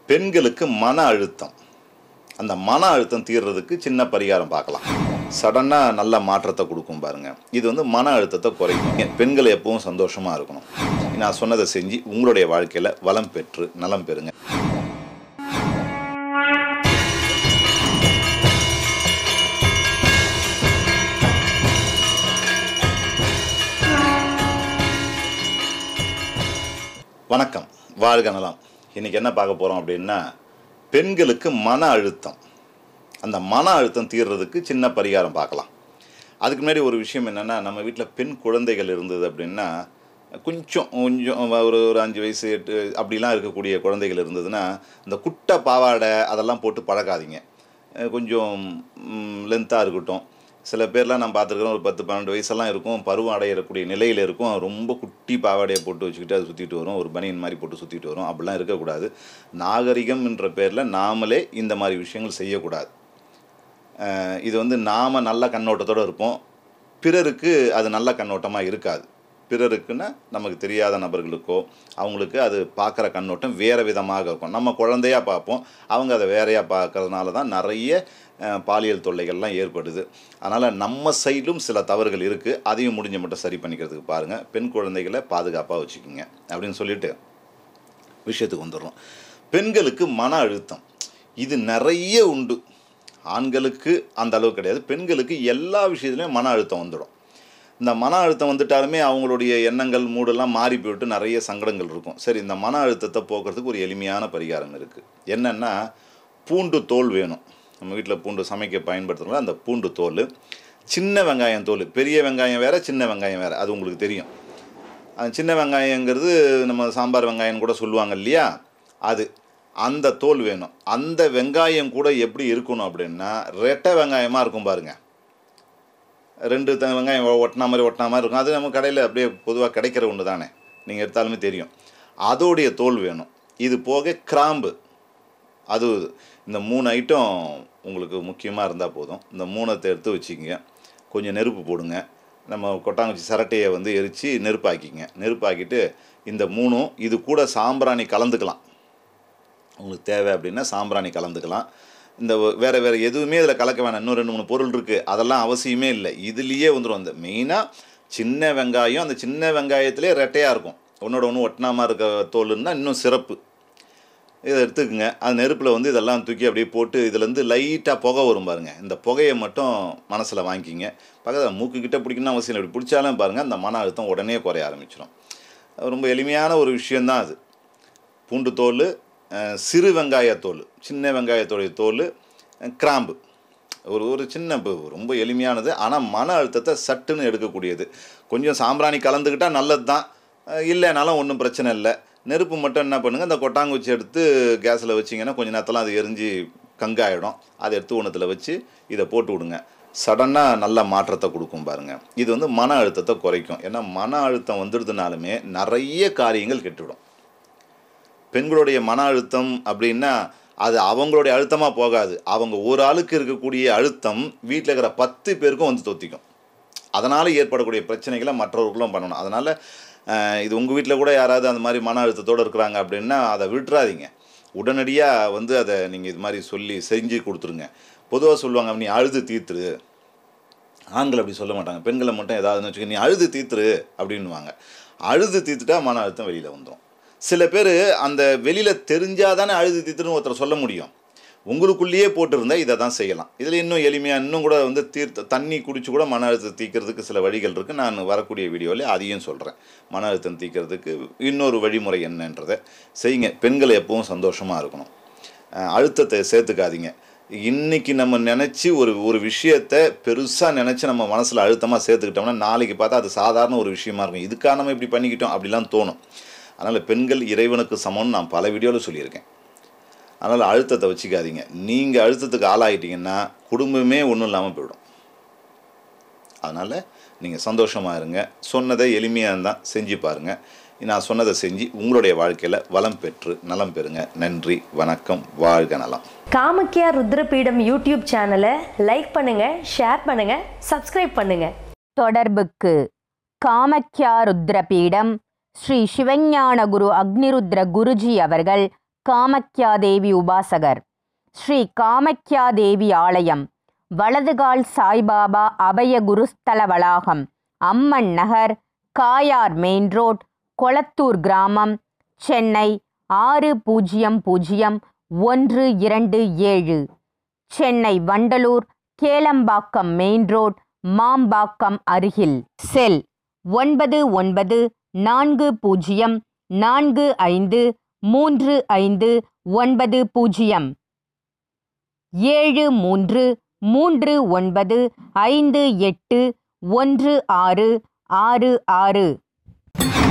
பெண்களுக்கு மன அழுத்தம் அந்த மன அழுத்தம் தீர்றதுக்கு சின்ன பரிகாரம் பார்க்கலாம் சடனாக நல்ல மாற்றத்தை கொடுக்கும் பாருங்க இது வந்து மன அழுத்தத்தை குறைக்கும் பெண்கள் எப்பவும் சந்தோஷமாக இருக்கணும் நான் சொன்னதை செஞ்சு உங்களுடைய வாழ்க்கையில் வளம் பெற்று நலம் பெறுங்க வணக்கம் வாழ்க நலம் இன்னைக்கு என்ன பார்க்க போகிறோம் அப்படின்னா பெண்களுக்கு மன அழுத்தம் அந்த மன அழுத்தம் தீர்றதுக்கு சின்ன பரிகாரம் பார்க்கலாம் அதுக்கு முன்னாடி ஒரு விஷயம் என்னென்னா நம்ம வீட்டில் பெண் குழந்தைகள் இருந்தது அப்படின்னா கொஞ்சம் கொஞ்சம் ஒரு ஒரு அஞ்சு வயசு எட்டு அப்படிலாம் இருக்கக்கூடிய குழந்தைகள் இருந்ததுன்னா இந்த குட்டை பாவாடை அதெல்லாம் போட்டு பழக்காதீங்க அஹ் கொஞ்சம் லென்த்தாக இருக்கட்டும் சில பேர்லாம் நான் பார்த்துருக்குறோம் ஒரு பத்து பன்னெண்டு வயசெல்லாம் இருக்கும் பருவம் அடையக்கூடிய நிலையில் இருக்கும் ரொம்ப குட்டி பாவாடையை போட்டு வச்சுக்கிட்டு அது சுற்றிட்டு வரும் ஒரு பனியன் மாதிரி போட்டு சுற்றிட்டு வரும் அப்படிலாம் இருக்கக்கூடாது நாகரிகம் என்ற பேரில் நாமளே இந்த மாதிரி விஷயங்கள் செய்யக்கூடாது அஹ் இது வந்து நாம் நல்ல கண்ணோட்டத்தோடு இருப்போம் பிறருக்கு அது நல்ல கண்ணோட்டமாக இருக்காது பிறருக்குன்னா நமக்கு தெரியாத நபர்களுக்கோ அவங்களுக்கு அது பார்க்குற கண்ணோட்டம் வேறு விதமாக இருக்கும் நம்ம குழந்தையாக பார்ப்போம் அவங்க அதை வேறையாக பார்க்கறதுனால தான் நிறைய அஹ், பாலியல் தொல்லைகள்லாம் ஏற்படுது அதனால் நம்ம சைடும் சில தவறுகள் இருக்குது அதையும் முடிஞ்ச மட்டும் சரி பண்ணிக்கிறதுக்கு பாருங்கள் பெண் குழந்தைகளை பாதுகாப்பாக வச்சுக்கோங்க அப்படின்னு சொல்லிட்டு விஷயத்துக்கு வந்துடுறோம் பெண்களுக்கு மன அழுத்தம் இது நிறைய உண்டு ஆண்களுக்கு அந்த அளவு கிடையாது பெண்களுக்கு எல்லா விஷயத்துலையும் மன அழுத்தம் வந்துடும் இந்த மன அழுத்தம் வந்துட்டாலுமே அவங்களுடைய எண்ணங்கள் மூடெல்லாம் மாறி போயிட்டு நிறைய சங்கடங்கள் இருக்கும் சரி இந்த மன அழுத்தத்தை போக்குறதுக்கு ஒரு எளிமையான பரிகாரம் இருக்குது என்னென்னா பூண்டு தோல் வேணும் நம்ம வீட்டில் பூண்டு சமைக்க பயன்படுத்துகிறோம்ல அந்த பூண்டு தோல் சின்ன வெங்காயம் தோல் பெரிய வெங்காயம் வேறு சின்ன வெங்காயம் வேறு அது உங்களுக்கு தெரியும் அந்த சின்ன வெங்காயங்கிறது நம்ம சாம்பார் வெங்காயம் கூட சொல்லுவாங்க இல்லையா அது அந்த தோல் வேணும் அந்த வெங்காயம் கூட எப்படி இருக்கணும் அப்படின்னா ரெட்டை வெங்காயமாக இருக்கும் பாருங்க ரெண்டு த வெங்காயம் ஒ- ஒட்டின மாதிரி ஒட்டின மாதிரி இருக்கும் அது நம்ம கடையில் அப்படியே பொதுவாக கிடைக்கிற ஒன்று தானே நீங்கள் எடுத்தாலுமே தெரியும் அதோடைய தோல் வேணும் இது போக கிராம்பு அது இந்த மூணு ஐட்டம் உங்களுக்கு முக்கியமாக இருந்தால் போதும் இந்த மூணத்தை எடுத்து வச்சுக்கோங்க கொஞ்சம் நெருப்பு போடுங்க நம்ம கொட்டாங்குச்சி சரட்டையை வந்து எரித்து நெருப்பாக்கிங்க நெருப்பாக்கிட்டு இந்த மூணும் இது கூட சாம்பிராணி கலந்துக்கலாம் உங்களுக்கு தேவை அப்படின்னா சாம்பிராணி கலந்துக்கலாம் இந்த வ- வேற வேற எதுவுமே இதில் கலக்க வேணாம் இன்னும் ரெண்டு மூணு பொருள் இருக்குது அதெல்லாம் அவசியமே இல்லை இதுலேயே வந்துடும் அந்த மெயினாக சின்ன வெங்காயம் அந்த சின்ன வெங்காயத்திலே ரெட்டையாக இருக்கும் ஒன்றோட ஒன்று ஒட்டினாமல் இருக்க தோலுன்னா இன்னும் சிறப்பு இதை எடுத்துக்கோங்க அது நெருப்பில் வந்து இதெல்லாம் தூக்கி அப்படியே போட்டு இதுலேருந்து லைட்டாக புகை வரும் பாருங்க இந்த புகையை மட்டும் மனசில் வாங்கிக்கிங்க பக்கத்தில் மூக்குக்கிட்ட பிடிக்கணும்னு அவசியம் இல்லை இப்படி பிடிச்சாலும் பாருங்கள் அந்த மன அழுத்தம் உடனே குறைய ஆரம்பிச்சிடும் ரொம்ப எளிமையான ஒரு விஷயந்தான் அது பூண்டு தோல் அஹ், சிறு வெங்காயத்தோல் சின்ன வெங்காயத்தோடைய தோல் அஹ், கிராம்பு ஒரு ஒரு சின்ன ப- ரொம்ப எளிமையானது ஆனால் மன அழுத்தத்தை சட்டுன்னு எடுக்கக்கூடியது கொஞ்சம் சாம்பிராணி கலந்துக்கிட்டால் நல்லது தான் இல்லைனாலும் ஒன்றும் பிரச்சனை இல்லை நெருப்பு மட்டும் என்ன பண்ணுங்கள் அந்த கொட்டாங்குச்சி எடுத்து கேஸில் வச்சிங்கன்னா கொஞ்ச நேரத்தில் அது எரிஞ்சு கங்காயிடும் அதை எடுத்து ஒன்றத்தில் வச்சு இதை போட்டு விடுங்க சடனாக நல்ல மாற்றத்தை கொடுக்கும் பாருங்கள் இது வந்து மன அழுத்தத்தை குறைக்கும் ஏன்னா மன அழுத்தம் வந்துடுதுனாலுமே நிறைய காரியங்கள் கெட்டுவிடும் பெண்களுடைய மன அழுத்தம் அப்படின்னா அது அவங்களுடைய அழுத்தமாக போகாது அவங்க ஒரு ஆளுக்கு இருக்கக்கூடிய அழுத்தம் வீட்டில் இருக்கிற பத்து பேருக்கும் வந்து தொத்திக்கும் அதனால் ஏற்படக்கூடிய பிரச்சனைகளை மற்றவர்களும் பண்ணணும் அதனால் இது உங்கள் வீட்டில் கூட யாராவது அந்த மாதிரி மன அழுத்தத்தோடு இருக்கிறாங்க அப்படின்னா அதை விட்டுறாதீங்க உடனடியாக வந்து அதை நீங்கள் இது மாதிரி சொல்லி செஞ்சு கொடுத்துருங்க பொதுவாக சொல்லுவாங்க நீ அழுது தீர்த்துரு ஆண்கள் அப்படி சொல்ல மாட்டாங்க பெண்களை மட்டும் ஏதாவதுன்னு வச்சுக்க நீ அழுது தீர்த்துரு அப்படின்னுவாங்க அழுது தீர்த்துட்டா மன அழுத்தம் வெளியில் வந்துடும் சில பேர் அந்த வெளியில் தெரிஞ்சாதானே அழுது தீர்த்துன்னு ஒருத்தர் சொல்ல முடியும் உங்களுக்குள்ளேயே போட்டிருந்தா இதை தான் செய்யலாம் இதில் இன்னும் எளிமையாக இன்னும் கூட வந்து தீர்த்த தண்ணி குடிச்சு கூட மன அழுத்தம் தீர்க்கிறதுக்கு சில வழிகள் இருக்குது நான் வரக்கூடிய வீடியோவில் அதையும் சொல்கிறேன் மன அழுத்தம் தீர்க்கிறதுக்கு இன்னொரு வழிமுறை என்னன்றதை செய்யுங்க பெண்கள் எப்பவும் சந்தோஷமாக இருக்கணும் அஹ் அழுத்தத்தை சேர்த்துக்காதீங்க இன்னைக்கு நம்ம நினச்சி ஒரு ஒரு விஷயத்தை பெருசாக நினச்சி நம்ம மனசில் அழுத்தமாக சேர்த்துக்கிட்டோம்னா நாளைக்கு பார்த்தா அது சாதாரண ஒரு விஷயமா இருக்கும் இதுக்காக நம்ம இப்படி பண்ணிக்கிட்டோம் அப்படிலாம் தோணும் அதனால் பெண்கள் இறைவனுக்கு சமம்னு நான் பல வீடியோவில் சொல்லியிருக்கேன் அதனால் அழுத்தத்தை வச்சுக்காதீங்க நீங்கள் அழுத்தத்துக்கு ஆளாயிட்டீங்கன்னா குடும்பமே ஒன்றும் இல்லாமல் போயிடும் அதனால் நீங்கள் சந்தோஷமாக இருங்க சொன்னதை எளிமையாக இருந்தால் செஞ்சு பாருங்கள் நான் சொன்னதை செஞ்சு உங்களுடைய வாழ்க்கையில் வளம் பெற்று நலம் பெறுங்க நன்றி வணக்கம் வாழ்க நலம் காமக்கியா ருத்ரபீடம் யூடியூப் சேனலை லைக் பண்ணுங்க ஷேர் பண்ணுங்க சப்ஸ்கிரைப் பண்ணுங்க தொடர்புக்கு காமக்யா ருத்ரபீடம் ஸ்ரீ சிவஞான குரு அக்னிருத்ர குருஜி அவர்கள் காமக்யாதேவி உபாசகர் ஸ்ரீ காமக்யாதேவி ஆலயம் வலதுகால் சாய்பாபா அபய குருஸ்தல வளாகம் அம்மன் நகர் காயார் மெயின் ரோட் கொளத்தூர் கிராமம் சென்னை ஆறு பூஜ்ஜியம் பூஜ்ஜியம் ஒன்று இரண்டு ஏழு சென்னை வண்டலூர் கேளம்பாக்கம் மெயின் ரோட் மாம்பாக்கம் அருகில் செல் ஒன்பது ஒன்பது நான்கு பூஜ்ஜியம் நான்கு ஐந்து மூன்று ஐந்து ஒன்பது பூஜ்ஜியம் ஏழு மூன்று மூன்று ஒன்பது ஐந்து எட்டு ஒன்று ஆறு ஆறு ஆறு